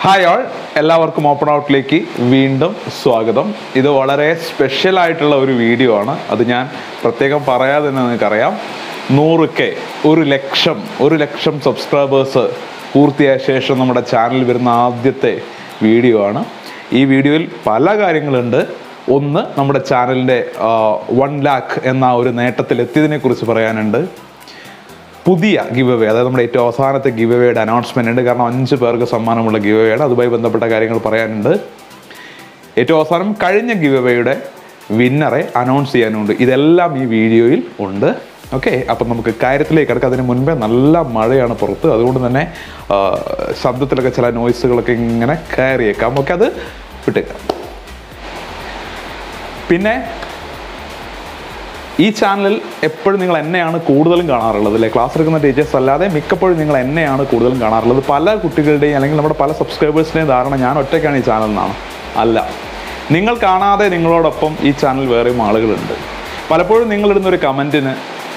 hi all എല്ലാവർക്കും open ഔട്ടിലേക്ക് വീണ്ടും സ്വാഗതം ഇത് വളരെ സ്പെഷ്യൽ ആയിട്ടുള്ള ഒരു വീഡിയോ ആണ് അത് ഞാൻ പ്രത്യേകം പറയാതെ തന്നെ നിങ്ങൾക്കറിയാം നൂറ് കെ ഒരു ലക്ഷം ഒരു ലക്ഷം സബ്സ്ക്രൈബേഴ്സ് പൂർത്തിയായ ശേഷം നമ്മുടെ ചാനലിൽ വരുന്ന ആദ്യത്തെ വീഡിയോ ആണ് ഈ വീഡിയോയിൽ പല കാര്യങ്ങളുണ്ട് ഒന്ന് നമ്മുടെ ചാനലിൻ്റെ വൺ ലാക്ക് എന്ന ഒരു നേട്ടത്തിൽ എത്തിയതിനെ കുറിച്ച് പറയാനുണ്ട് പുതിയ ഗിവ് അവേ അതായത് നമ്മുടെ ഏറ്റവും അവസാനത്തെ ഗിവ് അവേയുടെ അനൗൺസ്മെന്റ് ഉണ്ട് കാരണം അഞ്ച് പേർക്ക് സമ്മാനമുള്ള ഗിവ് അവേയാണ് അതുമായി ബന്ധപ്പെട്ട കാര്യങ്ങൾ പറയാനുണ്ട് ഏറ്റവും അവസാനം കഴിഞ്ഞ ഗിവ് അവേയുടെ വിന്നറെ അനൗൺസ് ചെയ്യാനുണ്ട് ഇതെല്ലാം ഈ വീഡിയോയിൽ ഉണ്ട് ഓക്കെ അപ്പം നമുക്ക് കാര്യത്തിലേക്ക് കിടക്കാം അതിന് മുൻപേ നല്ല മഴയാണ് പുറത്ത് അതുകൊണ്ട് തന്നെ ആ, ശബ്ദത്തിലൊക്കെ ചില നോയ്സുകളൊക്കെ ഇങ്ങനെ കയറിയേക്കാം ഓക്കെ അത് വിട്ടേക്കാം പിന്നെ ഈ ചാനലിൽ എപ്പോഴും നിങ്ങൾ എന്നെയാണ് കൂടുതലും കാണാറുള്ളത് അല്ലെ ക്ലാസ് എടുക്കുന്ന ടീച്ചേഴ്സ് അല്ലാതെ മിക്കപ്പോഴും നിങ്ങൾ എന്നെയാണ് കൂടുതലും കാണാറുള്ളത് പല കുട്ടികളുടെയും അല്ലെങ്കിൽ നമ്മുടെ പല സബ്സ്ക്രൈബേഴ്സിൻ്റെയും ധാരണ ഞാൻ ഒറ്റയ്ക്കാണ് ഈ ചാനൽ എന്നാണ് അല്ല നിങ്ങൾ കാണാതെ നിങ്ങളോടൊപ്പം ഈ ചാനൽ വേറെയും ആളുകളുണ്ട് പലപ്പോഴും നിങ്ങളിടുന്ന ഒരു കമൻറ്റിന്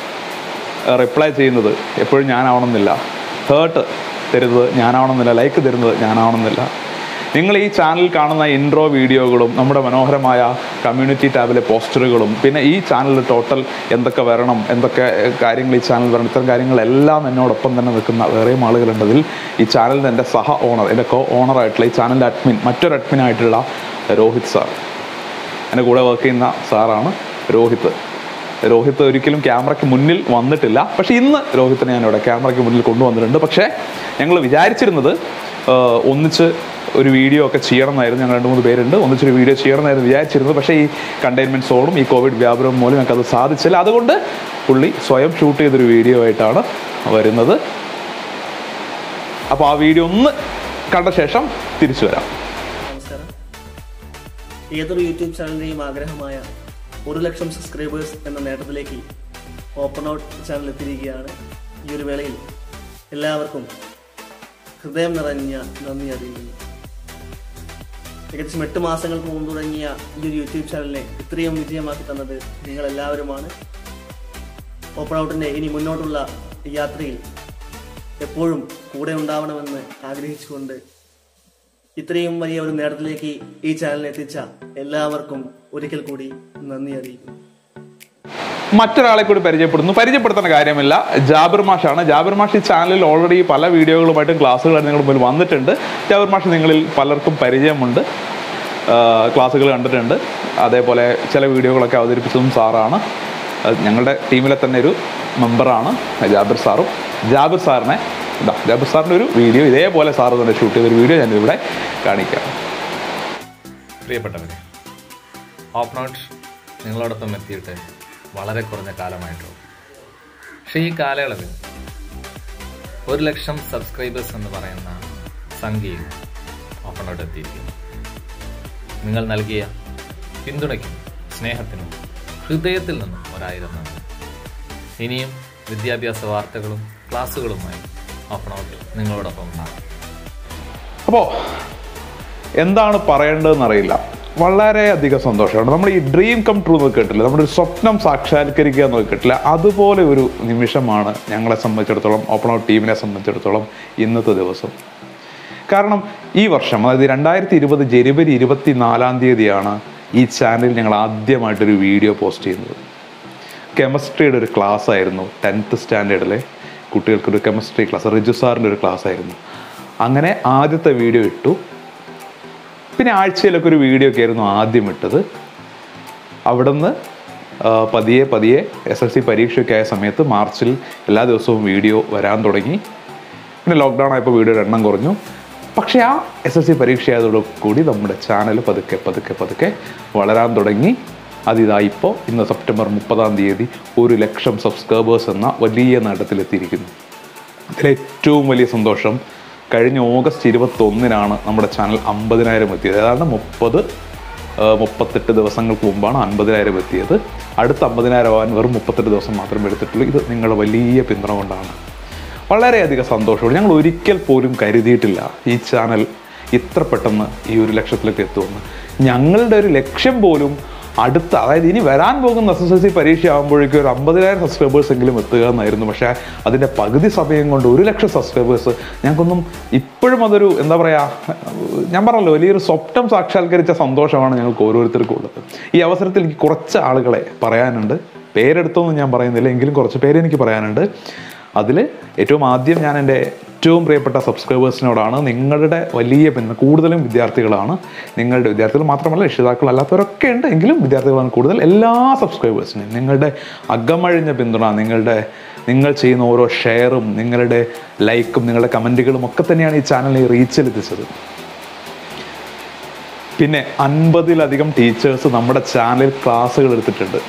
റിപ്ലൈ ചെയ്യുന്നത് എപ്പോഴും ഞാനാവണമെന്നില്ല ഹേർട്ട് തരുന്നത് ഞാനാവണമെന്നില്ല ലൈക്ക് തരുന്നത് ഞാനാവണമെന്നില്ല നിങ്ങൾ ഈ ചാനൽ കാണുന്ന ഇൻട്രോ വീഡിയോകളും നമ്മുടെ മനോഹരമായ കമ്മ്യൂണിറ്റി ടാബിലെ പോസ്റ്ററുകളും പിന്നെ ഈ ചാനലിൽ ടോട്ടൽ എന്തൊക്കെ വരണം എന്തൊക്കെ ഏഹ്, കാര്യങ്ങൾ ഈ ചാനൽ വരണം ഇത്തരം കാര്യങ്ങളെല്ലാം എന്നോടൊപ്പം തന്നെ നിൽക്കുന്ന വേറെയും ആളുകളുണ്ട് അതിൽ ഈ ചാനലിൻ്റെ എൻ്റെ സഹ ഓണർ എൻ്റെ കോ ഓണറായിട്ടുള്ള ഈ ചാനലിൻ്റെ അഡ്മിൻ മറ്റൊരു അഡ്മിനായിട്ടുള്ള രോഹിത് സാർ എൻ്റെ കൂടെ വർക്ക് ചെയ്യുന്ന സാറാണ് രോഹിത് രോഹിത് ഒരിക്കലും ക്യാമറയ്ക്ക് മുന്നിൽ വന്നിട്ടില്ല പക്ഷേ ഇന്ന് രോഹിത്തിനെ ഞാൻ ഇവിടെ ക്യാമറയ്ക്ക് മുന്നിൽ കൊണ്ടുവന്നിട്ടുണ്ട് പക്ഷേ ഞങ്ങൾ വിചാരിച്ചിരുന്നത് ആ, ഒന്നിച്ച് ഒരു വീഡിയോ ഒക്കെ ചെയ്യണം എന്നായിരുന്നു ഞങ്ങൾ രണ്ട് മൂന്ന് പേരുണ്ട് ഒന്നിച്ചൊരു വീഡിയോ ചെയ്യണം എന്നായിരുന്നു വിചാരിച്ചിരുന്നത് പക്ഷേ ഈ കണ്ടെയ്ൻമെൻറ്റ് സോണും ഈ കോവിഡ് വ്യാപനം മൂലം ഞങ്ങൾക്ക് അത് സാധിച്ചില്ല അതുകൊണ്ട് പുള്ളി സ്വയം ഷൂട്ട് ചെയ്തൊരു വീഡിയോ ആയിട്ടാണ് വരുന്നത് അപ്പോൾ ആ വീഡിയോ ഒന്ന് കണ്ട ശേഷം തിരിച്ചു വരാം നമസ്കാരം ഏതൊരു യൂട്യൂബ് ചാനലിൻ്റെയും ആഗ്രഹമായ ഒരു ലക്ഷം സബ്സ്ക്രൈബേഴ്സ് എന്ന നേട്ടത്തിലേക്ക് ഓപ്പൺ ഔട്ട് ചാനൽ എത്തിയിരിക്കുകയാണ് ഈ ഒരു വേളയിൽ എല്ലാവർക്കും ഹൃദയം നിറഞ്ഞ നന്ദി അറിയിക്കുന്നു ഏകദേശം എട്ട് മാസങ്ങൾക്ക് മുമ്പ് തുടങ്ങിയ ഈ ഒരു യൂട്യൂബ് ചാനലിനെ ഇത്രയും വിജയമാക്കി തന്നത് നിങ്ങളെല്ലാവരുമാണ് ഓപ്പൺ ഔട്ടിൻ്റെ ഇനി മുന്നോട്ടുള്ള ഈ യാത്രയിൽ എപ്പോഴും കൂടെ ഉണ്ടാവണമെന്ന് ആഗ്രഹിച്ചുകൊണ്ട് ഇത്രയും വലിയ ഒരു നേട്ടത്തിലേക്ക് ഈ ചാനൽ എത്തിച്ച എല്ലാവർക്കും ഒരിക്കൽ കൂടി നന്ദി അറിയിക്കുന്നു മറ്റൊരാളെ കൂടി പരിചയപ്പെടുന്നു പരിചയപ്പെടുത്തേണ്ട കാര്യമില്ല ജാബിർ മാഷാണ് ജാബിർ മാഷ് ഈ ചാനലിൽ ഓൾറെഡി പല വീഡിയോകളുമായിട്ടും ക്ലാസ്സുകളായിട്ട് നിങ്ങളുടെ മുമ്പിൽ വന്നിട്ടുണ്ട് ജാബിർ മാഷ് നിങ്ങളിൽ പലർക്കും പരിചയമുണ്ട് ആ, ക്ലാസ്സുകൾ കണ്ടിട്ടുണ്ട് അതേപോലെ ചില വീഡിയോകളൊക്കെ അവതരിപ്പിച്ചതും സാറാണ് അത് ഞങ്ങളുടെ ടീമിലെ തന്നെ ഒരു മെമ്പറാണ് ജാബിർ സാറും ജാബിർ സാറിനെ ഇതാ ജാബിർ സാറിൻ്റെ ഒരു വീഡിയോ ഇതേപോലെ സാറ് തന്നെ ഷൂട്ട് ചെയ്തൊരു വീഡിയോ ഞാനിവിടെ കാണിക്കാം പ്രിയപ്പെട്ടവരെ ഓപ്പണൗട്ട് നിങ്ങളോടൊപ്പം എത്തിയിട്ട് വളരെ കുറഞ്ഞ കാലമായിട്ടുള്ളൂ പക്ഷേ ഈ കാലയളവിൽ ഒരു ലക്ഷം സബ്സ്ക്രൈബേഴ്സ് എന്ന് പറയുന്ന സംഖ്യയിൽ ഓപ്പണൗട്ട് എത്തിയിരിക്കുന്നു നിങ്ങൾ നൽകിയ പിന്തുണയ്ക്കും സ്നേഹത്തിനും ഹൃദയത്തിൽ നിന്നും ഒരായിരം നന്ദി ഇനിയും വിദ്യാഭ്യാസ വാർത്തകളും ക്ലാസ്സുകളുമായി ഓപ്പണൗട്ട് നിങ്ങളോടൊപ്പം ഉണ്ടാകും അപ്പോൾ എന്താണ് പറയേണ്ടതെന്ന് അറിയില്ല വളരെയധികം സന്തോഷമാണ് നമ്മൾ ഈ ഡ്രീം കം ട്രൂ എന്നൊക്കെ കേട്ടില്ല നമ്മുടെ ഒരു സ്വപ്നം സാക്ഷാത്കരിക്കുക എന്നൊക്കെ കേട്ടില്ല അതുപോലെ ഒരു നിമിഷമാണ് ഞങ്ങളെ സംബന്ധിച്ചിടത്തോളം ഓപ്പൺ ഔട്ട് ടീമിനെ സംബന്ധിച്ചിടത്തോളം ഇന്നത്തെ ദിവസം കാരണം ഈ വർഷം അതായത് രണ്ടായിരത്തി ഇരുപത് ജനുവരി ഇരുപത്തി നാലാം തീയതിയാണ് ഈ ചാനലിൽ ഞങ്ങൾ ആദ്യമായിട്ടൊരു വീഡിയോ പോസ്റ്റ് ചെയ്യുന്നത് കെമിസ്ട്രിയുടെ ഒരു ക്ലാസ് ആയിരുന്നു ടെൻത്ത് സ്റ്റാൻഡേർഡിലെ കുട്ടികൾക്കൊരു കെമിസ്ട്രി ക്ലാസ് റിജു സാറിൻ്റെ ഒരു ക്ലാസ് ആയിരുന്നു അങ്ങനെ ആദ്യത്തെ വീഡിയോ ഇട്ടു പിന്നെ ആഴ്ചയിലൊക്കെ ഒരു വീഡിയോ ഒക്കെ ആയിരുന്നു ആദ്യം ഇട്ടത് അവിടുന്ന് ആ, പതിയെ പതിയെ എസ് എൽ സി പരീക്ഷയൊക്കെ ആയ സമയത്ത് മാർച്ചിൽ എല്ലാ ദിവസവും വീഡിയോ വരാൻ തുടങ്ങി പിന്നെ ലോക്ക്ഡൗൺ ആയപ്പോൾ വീഡിയോയുടെ എണ്ണം കുറഞ്ഞു പക്ഷേ ആ എസ് എൽ സി പരീക്ഷ ആയതോടുകൂടി നമ്മുടെ ചാനൽ പതുക്കെ പതുക്കെ പതുക്കെ വളരാൻ തുടങ്ങി അതിതാ ഇപ്പോൾ ഇന്ന് സെപ്റ്റംബർ മുപ്പതാം തീയതി ഒരു ലക്ഷം സബ്സ്ക്രൈബേഴ്സ് എന്ന വലിയ നേട്ടത്തിലെത്തിയിരിക്കുന്നു അതിലേറ്റവും വലിയ സന്തോഷം കഴിഞ്ഞ ഓഗസ്റ്റ് ഇരുപത്തൊന്നിനാണ് നമ്മുടെ ചാനൽ അമ്പതിനായിരം എത്തിയത് ഏതാണ്ട് മുപ്പത് മുപ്പത്തെട്ട് ദിവസങ്ങൾക്ക് മുമ്പാണ് അൻപതിനായിരം എത്തിയത് അടുത്ത അമ്പതിനായിരം ആവാൻ വെറും മുപ്പത്തെട്ട് ദിവസം മാത്രമേ എടുത്തിട്ടുള്ളൂ ഇത് നിങ്ങളുടെ വലിയ പിന്തുണ കൊണ്ടാണ് വളരെയധികം സന്തോഷമുണ്ട് ഞങ്ങൾ ഒരിക്കൽ പോലും കരുതിയിട്ടില്ല ഈ ചാനൽ ഇത്ര പെട്ടെന്ന് ഈ ഒരു ലക്ഷത്തിലേക്ക് എത്തുമെന്ന് ഞങ്ങളുടെ ഒരു ലക്ഷ്യം പോലും അടുത്ത അതായത് ഇനി വരാൻ പോകുന്ന എസ് എസ് എൽ സി പരീക്ഷ ആകുമ്പോഴേക്കും ഒരു അമ്പതിനായിരം സബ്സ്ക്രൈബേഴ്സ് എങ്കിലും എത്തുക എന്നായിരുന്നു പക്ഷേ അതിൻ്റെ പകുതി സമയം കൊണ്ട് ഒരു ലക്ഷം സബ്സ്ക്രൈബേഴ്സ് ഞങ്ങൾക്കൊന്നും ഇപ്പോഴും അതൊരു എന്താ പറയുക ഞാൻ പറഞ്ഞല്ലോ വലിയൊരു സ്വപ്നം സാക്ഷാത്കരിച്ച സന്തോഷമാണ് ഞങ്ങൾക്ക് ഓരോരുത്തർക്കും ഉള്ളത് ഈ അവസരത്തിൽ എനിക്ക് കുറച്ച് ആളുകളെ പറയാനുണ്ട് പേരെടുത്തൊന്നും ഞാൻ പറയുന്നില്ല എങ്കിലും കുറച്ച് പേര് എനിക്ക് പറയാനുണ്ട് അതിൽ ഏറ്റവും ആദ്യം ഞാൻ എൻ്റെ ഏറ്റവും പ്രിയപ്പെട്ട സബ്സ്ക്രൈബേഴ്സിനോടാണ് നിങ്ങളുടെ വലിയ പിന്തുണ കൂടുതലും വിദ്യാർത്ഥികളാണ് നിങ്ങളുടെ വിദ്യാർത്ഥികൾ മാത്രമല്ല രക്ഷിതാക്കൾ അല്ലാത്തവരൊക്കെ ഉണ്ട് എങ്കിലും വിദ്യാർത്ഥികളാണ് കൂടുതൽ എല്ലാ സബ്സ്ക്രൈബേഴ്സിനും നിങ്ങളുടെ അകമഴിഞ്ഞ പിന്തുണ നിങ്ങളുടെ നിങ്ങൾ ചെയ്യുന്ന ഓരോ ഷെയറും നിങ്ങളുടെ ലൈക്കും നിങ്ങളുടെ കമൻറ്റുകളും ഒക്കെ തന്നെയാണ് ഈ ചാനലിനെ റീച്ചിലെത്തിച്ചത് പിന്നെ അൻപതിലധികം ടീച്ചേഴ്സ് നമ്മുടെ ചാനലിൽ ക്ലാസ്സുകൾ എടുത്തിട്ടുണ്ട്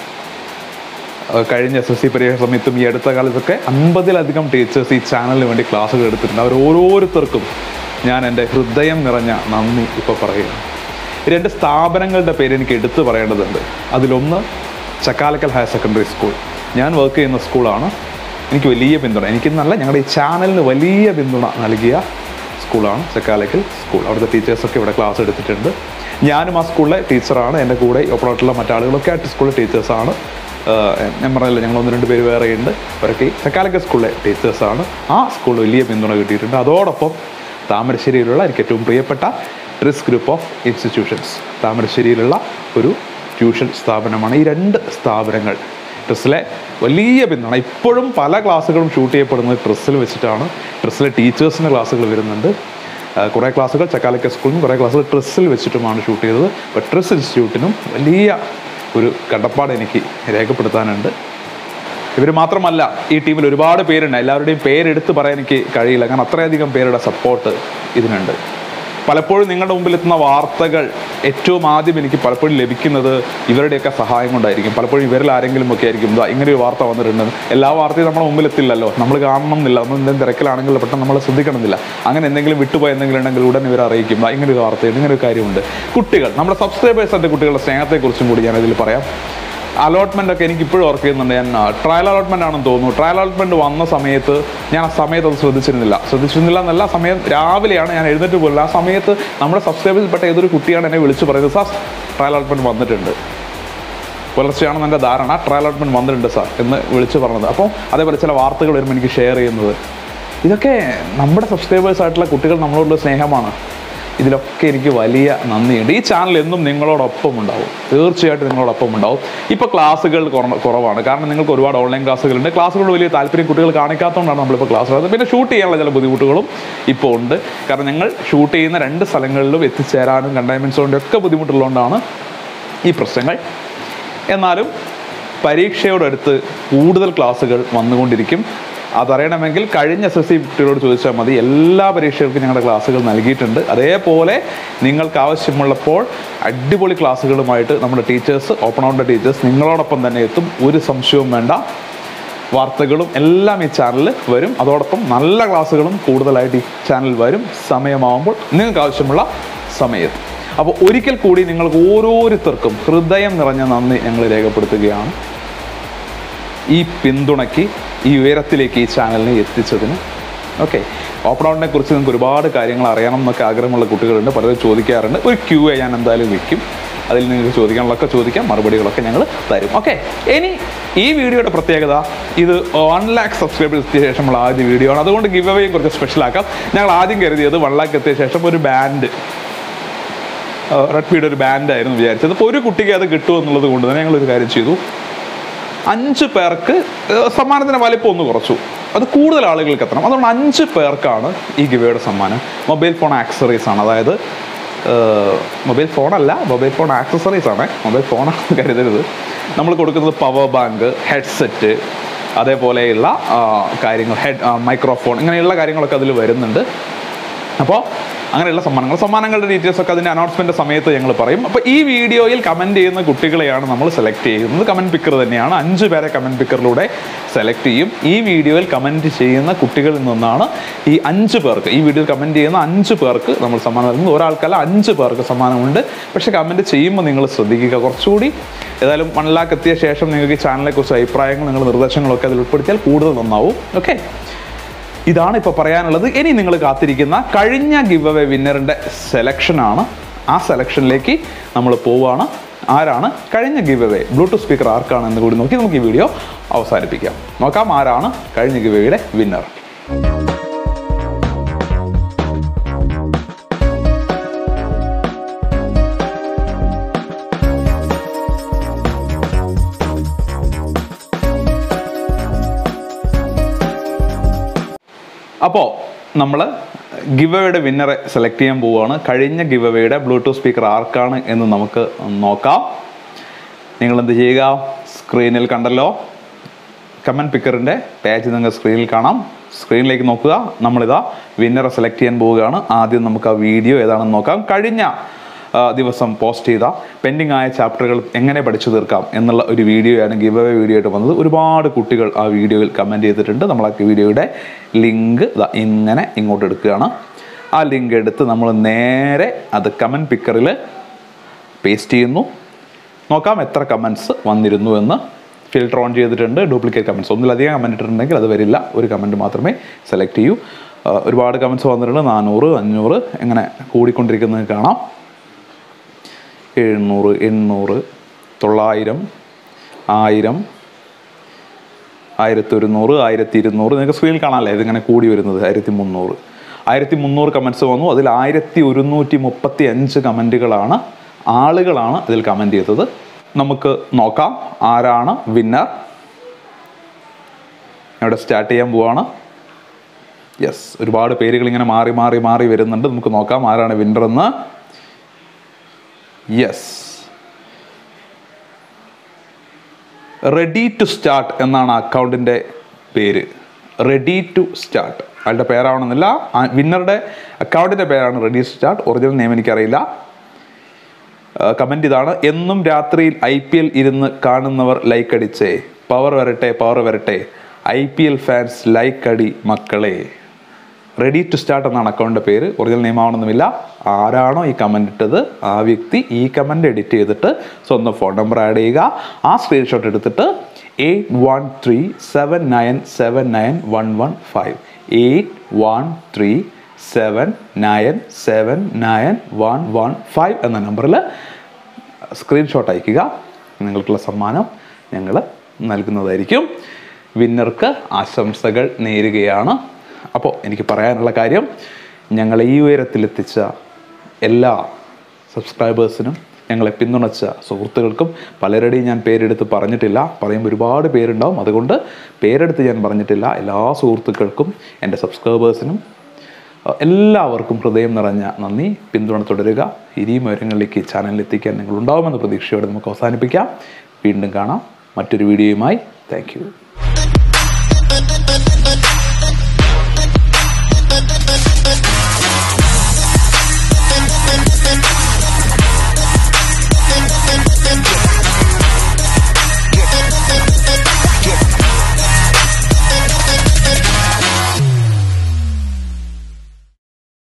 ഏഹ് കഴിഞ്ഞ എസ് എസ് സി പരീക്ഷ സമയത്തും ഈ അടുത്ത കാലത്തൊക്കെ അൻപതിലധികം ടീച്ചേഴ്സ് ഈ ചാനലിന് വേണ്ടി ക്ലാസ്സുകൾ എടുത്തിട്ടുണ്ട് അവർ ഓരോരുത്തർക്കും ഞാൻ എൻ്റെ ഹൃദയം നിറഞ്ഞ നന്ദി ഇപ്പോൾ പറയുന്നു ഈ രണ്ട് സ്ഥാപനങ്ങളുടെ പേര് എനിക്ക് എടുത്തു പറയേണ്ടതുണ്ട് അതിലൊന്ന് ചക്കാലക്കൽ ഹയർ സെക്കൻഡറി സ്കൂൾ ഞാൻ വർക്ക് ചെയ്യുന്ന സ്കൂളാണ് എനിക്ക് വലിയ പിന്തുണ എനിക്കെന്നല്ല ഞങ്ങളുടെ ഈ ചാനലിന് വലിയ പിന്തുണ നൽകിയ സ്കൂളാണ് ചക്കാലക്കൽ സ്കൂൾ അവിടുത്തെ ടീച്ചേഴ്സൊക്കെ ഇവിടെ ക്ലാസ് എടുത്തിട്ടുണ്ട് ഞാനും ആ സ്കൂളിലെ ടീച്ചറാണ് എൻ്റെ കൂടെ ഒപ്പറോട്ടുള്ള മറ്റാളുകളൊക്കെ ആയിട്ട് സ്കൂളിലെ ടീച്ചേഴ്സാണ് ആഹ് ഞാൻ പറഞ്ഞില്ല ഞങ്ങൾ ഒന്ന് രണ്ട് പേര് വേറെ ഉണ്ട് അവരൊക്കെ ഈ ചക്കാലക്കൽ സ്കൂളിലെ ടീച്ചേഴ്സാണ് ആ സ്കൂൾ വലിയ പിന്തുണ കിട്ടിയിട്ടുണ്ട് അതോടൊപ്പം താമരശ്ശേരിയിലുള്ള എനിക്ക് ഏറ്റവും പ്രിയപ്പെട്ട ട്രിസ് ഗ്രൂപ്പ് ഓഫ് ഇൻസ്റ്റിറ്റ്യൂഷൻസ് താമരശ്ശേരിയിലുള്ള ഒരു ട്യൂഷൻ സ്ഥാപനമാണ് ഈ രണ്ട് സ്ഥാപനങ്ങൾ ട്രിസ്സിലെ വലിയ പിന്തുണ ഇപ്പോഴും പല ക്ലാസ്സുകളും ഷൂട്ട് ചെയ്യപ്പെടുന്നത് ട്രിസ്സിൽ വെച്ചിട്ടാണ് ട്രിസ്സിലെ ടീച്ചേഴ്സിൻ്റെ ക്ലാസ്സുകൾ വരുന്നുണ്ട് ആഹ് കുറേ ക്ലാസ്സുകൾ ചക്കാലക്ക സ്കൂളിലും കുറേ ക്ലാസ്സുകൾ ട്രിസ്സിൽ വെച്ചിട്ടുമാണ് ഷൂട്ട് ചെയ്തത് അപ്പോൾ ട്രിസ് ഇൻസ്റ്റിറ്റ്യൂട്ടിനും വലിയ ഒരു കടപ്പാട് എനിക്ക് രേഖപ്പെടുത്താനുണ്ട് ഇവർ മാത്രമല്ല ഈ ടീമിൽ ഒരുപാട് പേരുണ്ട് എല്ലാവരുടെയും പേരെടുത്ത് പറയാൻ എനിക്ക് കഴിയില്ല കാരണം അത്രയധികം പേരുടെ സപ്പോർട്ട് ഇതിനുണ്ട് പലപ്പോഴും നിങ്ങളുടെ മുമ്പിൽ എത്തുന്ന വാർത്തകൾ ഏറ്റവും ആദ്യം എനിക്ക് പലപ്പോഴും ലഭിക്കുന്നത് ഇവരുടെയൊക്കെ സഹായം കൊണ്ടായിരിക്കും പലപ്പോഴും ഇവരിൽ ആരെങ്കിലും ഒക്കെ ആയിരിക്കും ഇതാ ഇങ്ങനെ ഒരു വാർത്ത വന്നിട്ടുണ്ട് എല്ലാ വാർത്തയും നമ്മുടെ മുമ്പിൽ എത്തില്ലല്ലോ നമ്മൾ കാണണം എന്നില്ല നമ്മൾ എന്തെങ്കിലും തിരക്കിലാണെങ്കിൽ പെട്ടെന്ന് നമ്മൾ ശ്രദ്ധിക്കണമെന്നില്ല അങ്ങനെ എന്തെങ്കിലും വിട്ടുപോയ എന്തെങ്കിലും ഉണ്ടെങ്കിൽ ഉടൻ ഇവർ അറിയിക്കും ദാ ഇങ്ങനെ ഒരു വാർത്തയുണ്ട് ഇങ്ങനെ ഒരു കാര്യമുണ്ട് കുട്ടികൾ നമ്മുടെ സബ്സ്ക്രൈബേഴ്സിൻ്റെ കുട്ടികളുടെ സ്നേഹത്തെക്കുറിച്ചും കൂടി ഞാൻ ഇതിൽ പറയാം അലോട്ട്മെന്റ് ഒക്കെ എനിക്ക് ഇപ്പോഴും ഓർക്ക് ചെയ്യുന്നുണ്ട് ഞാൻ ട്രയൽ അലോട്ട്മെന്റ് ആണെന്ന് തോന്നുന്നു ട്രയൽ അലോട്ട്മെന്റ് വന്ന സമയത്ത് ഞാൻ ആ സമയത്ത് അത് ശ്രദ്ധിച്ചിരുന്നില്ല ശ്രദ്ധിച്ചിരുന്നില്ല എന്നല്ല സമയം രാവിലെയാണ് ഞാൻ എഴുന്നേറ്റ് പോലും ആ സമയത്ത് നമ്മുടെ സബ്സ്ക്രൈബേഴ്സിൽപ്പെട്ട ഏതൊരു കുട്ടിയാണ് എന്നെ വിളിച്ച് പറയുന്നത് സാർ ട്രയൽ അലോട്ട്മെന്റ് വന്നിട്ടുണ്ട് പുലർച്ചെയാണെന്ന് എൻ്റെ ധാരണ ട്രയൽ അലോട്ട്മെന്റ് വന്നിട്ടുണ്ട് സാർ എന്ന് വിളിച്ച് പറഞ്ഞത് അപ്പോൾ അതേപോലെ ചില വാർത്തകൾ വരുമ്പോൾ എനിക്ക് ഷെയർ ചെയ്യുന്നത് ഇതൊക്കെ നമ്മുടെ സബ്സ്ക്രൈബേഴ്സ് ആയിട്ടുള്ള കുട്ടികൾ നമ്മളോടുള്ള സ്നേഹമാണ് ഇതിലൊക്കെ എനിക്ക് വലിയ നന്ദിയുണ്ട് ഈ ചാനൽ എന്നും നിങ്ങളോടൊപ്പം ഉണ്ടാവും തീർച്ചയായിട്ടും നിങ്ങളോടൊപ്പം ഉണ്ടാവും ഇപ്പോൾ ക്ലാസ്സുകൾ കുറ- കുറവാണ് കാരണം നിങ്ങൾക്ക് ഒരുപാട് ഓൺലൈൻ ക്ലാസ്സുകളുണ്ട് ക്ലാസ്സുകളോട് വലിയ താല്പര്യം കുട്ടികൾ കാണിക്കാത്തതുകൊണ്ടാണ് നമ്മളിപ്പോൾ ക്ലാസ് എടുക്കുന്നത് പിന്നെ ഷൂട്ട് ചെയ്യാനുള്ള ചില ബുദ്ധിമുട്ടുകളും ഇപ്പോൾ ഉണ്ട് കാരണം ഞങ്ങൾ ഷൂട്ട് ചെയ്യുന്ന രണ്ട് സ്ഥലങ്ങളിലും എത്തിച്ചേരാനും കണ്ടെയ്ൻമെൻറ്റ്സ് ഒക്കെ ബുദ്ധിമുട്ടുള്ളതുകൊണ്ടാണ് ഈ പ്രശ്നങ്ങൾ എന്നാലും പരീക്ഷയോടടുത്ത് കൂടുതൽ ക്ലാസ്സുകൾ വന്നുകൊണ്ടിരിക്കും അതറിയണമെങ്കിൽ കഴിഞ്ഞ എസ് എസ് സി കുട്ടികളോട് ചോദിച്ചാൽ മതി എല്ലാ പരീക്ഷകൾക്കും ഞങ്ങളുടെ ക്ലാസ്സുകൾ നൽകിയിട്ടുണ്ട് അതേപോലെ നിങ്ങൾക്ക് ആവശ്യമുള്ളപ്പോൾ അടിപൊളി ക്ലാസ്സുകളുമായിട്ട് നമ്മുടെ ടീച്ചേഴ്സ് ഓപ്പൺ ഔട്ട് ടീച്ചേഴ്സ് നിങ്ങളോടൊപ്പം തന്നെ എത്തും ഒരു സംശയവും വേണ്ട വാർത്തകളും എല്ലാം ഈ ചാനലിൽ വരും അതോടൊപ്പം നല്ല ക്ലാസ്സുകളും കൂടുതലായിട്ട് ഈ ചാനൽ വരും സമയമാവുമ്പോൾ നിങ്ങൾക്ക് ആവശ്യമുള്ള സമയത്ത് അപ്പോൾ ഒരിക്കൽ കൂടി നിങ്ങൾക്ക് ഓരോരുത്തർക്കും ഹൃദയം നിറഞ്ഞ നന്ദി ഞങ്ങൾ രേഖപ്പെടുത്തുകയാണ് ഈ പിന്തുണയ്ക്ക് ഈ ഉയരത്തിലേക്ക് ഈ ചാനലിനെ എത്തിച്ചതിന് ഓക്കെ ഓപ്പൺ ഔട്ടിനെ കുറിച്ച് നിങ്ങൾക്ക് ഒരുപാട് കാര്യങ്ങൾ അറിയണം എന്നൊക്കെ ആഗ്രഹമുള്ള കുട്ടികളുണ്ട് പലരും ചോദിക്കാറുണ്ട് ഒരു ക്യൂ എ ഞാൻ എന്തായാലും വെക്കും അതിൽ നിങ്ങൾക്ക് ചോദിക്കാനുള്ളതൊക്കെ ചോദിക്കാം മറുപടികളൊക്കെ ഞങ്ങൾ തരും ഓക്കെ ഇനി ഈ വീഡിയോയുടെ പ്രത്യേകത ഇത് വൺ ലാക്ക് സബ്സ്ക്രൈബേഴ്സ് എത്തിയ ശേഷമുള്ള ആദ്യ വീഡിയോ ആണ് അതുകൊണ്ട് ഗിവ് അവേ കുറച്ച് സ്പെഷ്യൽ ആക്കാം ഞങ്ങൾ ആദ്യം കരുതിയത് വൺ ലാക്ക് എത്തിയ ശേഷം ഒരു ബാൻഡ് റെഡ്മിയുടെ ഒരു ബാൻഡായിരുന്നു വിചാരിച്ചത് അപ്പോൾ ഒരു കുട്ടിക്ക് അത് കിട്ടുമെന്നുള്ളത് കൊണ്ട് തന്നെ ഞങ്ങളൊരു കാര്യം ചെയ്തു അഞ്ച് പേർക്ക് ഏഹ്, സമ്മാനത്തിന് വലിപ്പം ഒന്ന് കുറച്ചു അത് കൂടുതൽ ആളുകൾക്ക് എത്തണം അതുകൊണ്ട് അഞ്ച് പേർക്കാണ് ഈ ഗിവയുടെ സമ്മാനം മൊബൈൽ ഫോൺ ആക്സറീസ് ആണ് അതായത് മൊബൈൽ ഫോണല്ല മൊബൈൽ ഫോൺ ആക്സസറീസ് ആണ് മൊബൈൽ ഫോണാണെന്ന് കരുതരുത് നമ്മൾ കൊടുക്കുന്നത് പവർ ബാങ്ക് ഹെഡ്സെറ്റ് അതേപോലെയുള്ള ആ, കാര്യങ്ങൾ ഹെഡ് മൈക്രോഫോൺ ഇങ്ങനെയുള്ള കാര്യങ്ങളൊക്കെ അതിൽ വരുന്നുണ്ട് അപ്പോൾ അങ്ങനെയുള്ള സമ്മാനങ്ങൾ സമ്മാനങ്ങളുടെ ഡീറ്റെയിൽസ് ഒക്കെ അതിൻ്റെ അനൗൺസ്മെന്റ് സമയത്ത് ഞങ്ങൾ പറയും അപ്പോൾ ഈ വീഡിയോയിൽ കമൻറ്റ് ചെയ്യുന്ന കുട്ടികളെയാണ് നമ്മൾ സെലക്ട് ചെയ്യുന്നത് കമൻറ്റ് പിക്കർ തന്നെയാണ് അഞ്ച് പേരെ കമൻറ്റ് പിക്കറിലൂടെ സെലക്ട് ചെയ്യും ഈ വീഡിയോയിൽ കമൻറ്റ് ചെയ്യുന്ന കുട്ടികളിൽ നിന്നാണ് ഈ അഞ്ച് പേർക്ക് ഈ വീഡിയോയിൽ കമൻറ്റ് ചെയ്യുന്ന അഞ്ച് പേർക്ക് നമ്മൾ സമ്മാനം നൽകുന്നത് ഒരാൾക്കല്ല അഞ്ച് പേർക്ക് സമ്മാനമുണ്ട് പക്ഷേ കമൻറ്റ് ചെയ്യുമ്പോൾ നിങ്ങൾ ശ്രദ്ധിക്കുക കുറച്ചുകൂടി ഏതായാലും വൺ ലാക്ക് എത്തിയ ശേഷം നിങ്ങൾക്ക് ഈ ചാനലിനെ കുറിച്ച് അഭിപ്രായങ്ങൾ നിങ്ങൾ നിർദ്ദേശങ്ങളൊക്കെ അതിൽ ഉൾപ്പെടുത്തിയാൽ കൂടുതൽ നന്നാവും ഓക്കെ ഇതാണ് ഇപ്പോൾ പറയാനുള്ളത് ഇനി നിങ്ങൾ കാത്തിരിക്കുന്ന കഴിഞ്ഞ ഗിവ് അവേ വിന്നറിൻ്റെ സെലക്ഷനാണ് ആ സെലക്ഷനിലേക്ക് നമ്മൾ പോവുകയാണ് ആരാണ് കഴിഞ്ഞ ഗിവ് അവേ ബ്ലൂടൂത്ത് സ്പീക്കർ ആർക്കാണ് എന്ന് കൂടി നോക്കി നമുക്ക് ഈ വീഡിയോ അവസാനിപ്പിക്കാം നോക്കാം ആരാണ് കഴിഞ്ഞ ഗിവ് അവയുടെ വിന്നർ അപ്പോൾ നമ്മൾ ഗിവ് അവയുടെ വിന്നറെ സെലക്ട് ചെയ്യാൻ പോവുകയാണ് കഴിഞ്ഞ ഗിവ് അവയുടെ ബ്ലൂടൂത്ത് സ്പീക്കർ ആർക്കാണ് എന്ന് നമുക്ക് നോക്കാം നിങ്ങൾ എന്ത് ചെയ്യുക സ്ക്രീനിൽ കണ്ടല്ലോ കമൻറ്റ് പിക്കറിൻ്റെ പേജ് നിങ്ങൾക്ക് സ്ക്രീനിൽ കാണാം സ്ക്രീനിലേക്ക് നോക്കുക നമ്മളിതാ വിന്നറെ സെലക്ട് ചെയ്യാൻ പോവുകയാണ് ആദ്യം നമുക്ക് ആ വീഡിയോ ഏതാണെന്ന് നോക്കാം കഴിഞ്ഞ ആ, ദിവസം പോസ്റ്റ് ചെയ്ത പെൻഡിങ് ആയ ചാപ്റ്ററുകൾ എങ്ങനെ പഠിച്ചു തീർക്കാം എന്നുള്ള ഒരു വീഡിയോയാണ് ഗിവ് അവേ വീഡിയോ ആയിട്ട് വന്നത് ഒരുപാട് കുട്ടികൾ ആ വീഡിയോയിൽ കമൻറ്റ് ചെയ്തിട്ടുണ്ട് നമ്മൾ ആ വീഡിയോയുടെ ലിങ്ക് ഇങ്ങനെ ഇങ്ങോട്ട് എടുക്കുകയാണ് ആ ലിങ്ക് എടുത്ത് നമ്മൾ നേരെ അത് കമൻറ്റ് പിക്കറിൽ പേസ്റ്റ് ചെയ്യുന്നു നോക്കാം എത്ര കമൻസ് വന്നിരുന്നു എന്ന് ഫിൽട്ടർ ഓൺ ചെയ്തിട്ടുണ്ട് ഡ്യൂപ്ലിക്കേറ്റ് കമൻസ് ഒന്നിലധികം കമൻറ്റ് ഇട്ടിട്ടുണ്ടെങ്കിൽ അത് വരില്ല ഒരു കമൻറ്റ് മാത്രമേ സെലക്ട് ചെയ്യൂ ആ, ഒരുപാട് കമൻസ് വന്നിട്ടുണ്ട് നാനൂറ് അഞ്ഞൂറ് എങ്ങനെ കൂടിക്കൊണ്ടിരിക്കുന്നത് കാണാം എഴുന്നൂറ് എണ്ണൂറ് തൊള്ളായിരം ആയിരം ആയിരത്തി ഒരുന്നൂറ് ആയിരത്തി ഇരുന്നൂറ് നിങ്ങൾക്ക് സ്ക്രീനിൽ കാണാമല്ലേ ഇതിങ്ങനെ കൂടി വരുന്നത് ആയിരത്തി മുന്നൂറ് ആയിരത്തി മുന്നൂറ് കമൻറ്റ്സ് വന്നു അതിൽ ആയിരത്തി ഒരുന്നൂറ്റി മുപ്പത്തി അഞ്ച് കമൻറ്റുകളാണ് ആളുകളാണ് ഇതിൽ കമൻറ്റ് ചെയ്തത് നമുക്ക് നോക്കാം ആരാണ് വിന്നർ ഇവിടെ സ്റ്റാർട്ട് ചെയ്യാൻ പോവാണ് യെസ് ഒരുപാട് പേരുകൾ ഇങ്ങനെ മാറി മാറി മാറി വരുന്നുണ്ട് നമുക്ക് നോക്കാം ആരാണ് വിന്നർ എന്ന് യെസ് റെഡി ടു സ്റ്റാർട്ട് എന്നാണ് അക്കൗണ്ടിൻ്റെ പേര് റെഡി ടു സ്റ്റാർട്ട് അയാളുടെ പേരാവണമെന്നില്ല വിന്നറുടെ അക്കൗണ്ടിൻ്റെ പേരാണ് ready to start original name എനിക്കറിയില്ല കമൻറ്റ് ഇതാണ് എന്നും രാത്രിയിൽ ഐ പി എൽ ഇരുന്ന് കാണുന്നവർ ലൈക്ക് അടിച്ചേ പവർ വരട്ടെ പവർ വരട്ടെ I P L fans like അടി മക്കളെ റെഡി ടു സ്റ്റാർട്ട് എന്നാണ് അക്കൗണ്ടിൻ്റെ പേര് ഒറിജിനൽ നെയിം ആവണമെന്നുമില്ല ആരാണോ ഈ കമൻ്റ് ഇട്ടത് ആ വ്യക്തി ഈ കമൻ്റ് എഡിറ്റ് ചെയ്തിട്ട് സ്വന്തം ഫോൺ നമ്പർ ആഡ് ചെയ്യുക ആ സ്ക്രീൻഷോട്ട് എടുത്തിട്ട് eight one three seven nine seven nine one one five eight one three seven nine seven nine one one five എന്ന നമ്പറിൽ സ്ക്രീൻഷോട്ട് അയക്കുക നിങ്ങൾക്കുള്ള സമ്മാനം ഞങ്ങൾ നൽകുന്നതായിരിക്കും വിന്നർക്ക് ആശംസകൾ നേരുകയാണ് അപ്പോൾ എനിക്ക് പറയാനുള്ള കാര്യം ഞങ്ങളെ ഈ ഉയരത്തിലെത്തിച്ച എല്ലാ സബ്സ്ക്രൈബേഴ്സിനും ഞങ്ങളെ പിന്തുണച്ച സുഹൃത്തുക്കൾക്കും പലരുടെയും ഞാൻ പേരെടുത്ത് പറഞ്ഞിട്ടില്ല പറയുമ്പോൾ ഒരുപാട് പേരുണ്ടാവും അതുകൊണ്ട് പേരെടുത്ത് ഞാൻ പറഞ്ഞിട്ടില്ല എല്ലാ സുഹൃത്തുക്കൾക്കും എൻ്റെ സബ്സ്ക്രൈബേഴ്സിനും അഹ് എല്ലാവർക്കും ഹൃദയം നിറഞ്ഞ നന്ദി പിന്തുണ തുടരുക ഇനിയും ഉയരങ്ങളിലേക്ക് ഈ ചാനലിൽ എത്തിക്കാൻ നിങ്ങൾ ഉണ്ടാവുമെന്ന പ്രതീക്ഷയോടെ നമുക്ക് അവസാനിപ്പിക്കാം വീണ്ടും കാണാം മറ്റൊരു വീഡിയോയുമായി താങ്ക്